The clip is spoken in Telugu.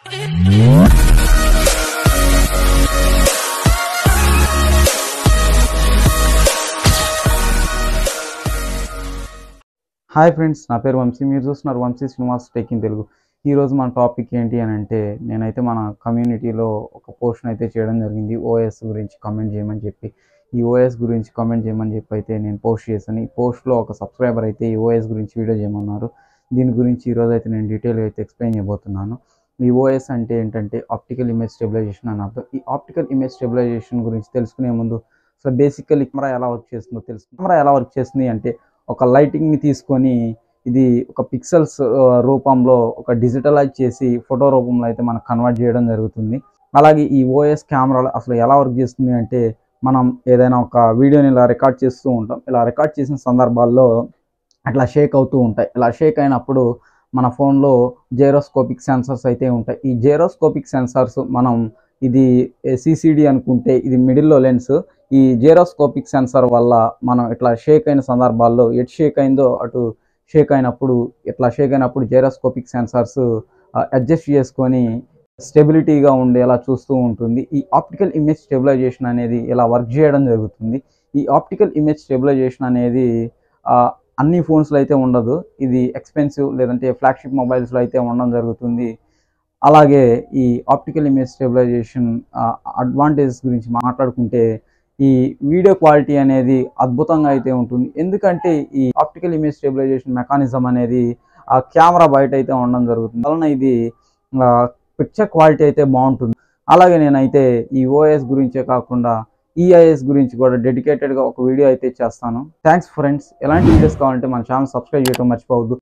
హాయ్ ఫ్రెండ్స్ నా పేరు వంశీ మీరు చూస్తున్నారు వంశీ శ్రీనివాస్ టేకింగ్ తెలుగు ఈరోజు మన టాపిక్ ఏంటి అని అంటే నేనైతే మన కమ్యూనిటీలో ఒక పోస్ట్ అయితే చేయడం జరిగింది ఓఎస్ గురించి కామెంట్ చేయమని చెప్పి ఈ ఓఎస్ గురించి కామెంట్ చేయమని చెప్పి అయితే నేను పోస్ట్ చేశాను ఈ పోస్ట్లో ఒక సబ్స్క్రైబర్ అయితే ఈ ఓఎస్ గురించి వీడియో చేయమన్నారు దీని గురించి ఈరోజు అయితే నేను డీటెయిల్గా అయితే ఎక్స్ప్లెయిన్ చేయబోతున్నాను ఈ ఓఎస్ అంటే ఏంటంటే ఆప్టికల్ ఇమేజ్ స్టెబిలైజేషన్ అని అర్థం ఈ ఆప్టికల్ ఇమేజ్ స్టెబిలైజేషన్ గురించి తెలుసుకునే ముందు సో బేసికల్లీ కెమెరా ఎలా వర్క్ చేస్తుందో తెలుసు కెమెరా ఎలా వర్క్ చేస్తుంది అంటే ఒక లైటింగ్ని తీసుకొని ఇది ఒక పిక్సెల్స్ రూపంలో ఒక డిజిటలైజ్ చేసి ఫోటో రూపంలో అయితే మనకు కన్వర్ట్ చేయడం జరుగుతుంది అలాగే ఈ ఓఎస్ కెమెరాలో అసలు ఎలా వర్క్ చేస్తుంది అంటే మనం ఏదైనా ఒక వీడియోని ఇలా రికార్డ్ చేస్తూ ఉంటాం ఇలా రికార్డ్ చేసిన సందర్భాల్లో అట్లా షేక్ అవుతూ ఉంటాయి ఇలా షేక్ అయినప్పుడు మన ఫోన్లో జేరోస్కోపిక్ సెన్సర్స్ అయితే ఉంటాయి ఈ జేరోస్కోపిక్ సెన్సార్స్ మనం ఇది సిసిడి అనుకుంటే ఇది మిడిల్లో లెన్స్ ఈ జేరోస్కోపిక్ సెన్సార్ వల్ల మనం ఇట్లా షేక్ అయిన సందర్భాల్లో ఎటు షేక్ అయిందో అటు షేక్ అయినప్పుడు ఇట్లా షేక్ అయినప్పుడు జేరోస్కోపిక్ సెన్సార్స్ అడ్జస్ట్ చేసుకొని స్టెబిలిటీగా ఉండేలా చూస్తూ ఉంటుంది ఈ ఆప్టికల్ ఇమేజ్ స్టెబిలైజేషన్ అనేది ఇలా వర్క్ చేయడం జరుగుతుంది ఈ ఆప్టికల్ ఇమేజ్ స్టెబిలైజేషన్ అనేది ఆ, అన్ని ఫోన్స్లో అయితే ఉండదు ఇది ఎక్స్పెన్సివ్ లేదంటే ఫ్లాగ్షిప్ మొబైల్స్లో అయితే ఉండడం జరుగుతుంది అలాగే ఈ ఆప్టికల్ ఇమేజ్ స్టెబిలైజేషన్ అడ్వాంటేజెస్ గురించి మాట్లాడుకుంటే ఈ వీడియో క్వాలిటీ అనేది అద్భుతంగా అయితే ఉంటుంది ఎందుకంటే ఈ ఆప్టికల్ ఇమేజ్ స్టెబిలైజేషన్ మెకానిజం అనేది ఆ కెమెరా బయట అయితే ఉండడం జరుగుతుంది వలన ఇది పిక్చర్ క్వాలిటీ అయితే బాగుంటుంది అలాగే నేనైతే ఈ ఓఎస్ గురించే కాకుండా ఈఐఎస్ గురించి కూడా డెడికేటెడ్గా ఒక వీడియో అయితే చేస్తాను థ్యాంక్స్ ఫ్రెండ్స్ ఎలాంటి వీడియోస్ కావాలంటే మన ఛానల్ సబ్స్క్రైబ్ చేయడం మర్చిపోవద్దు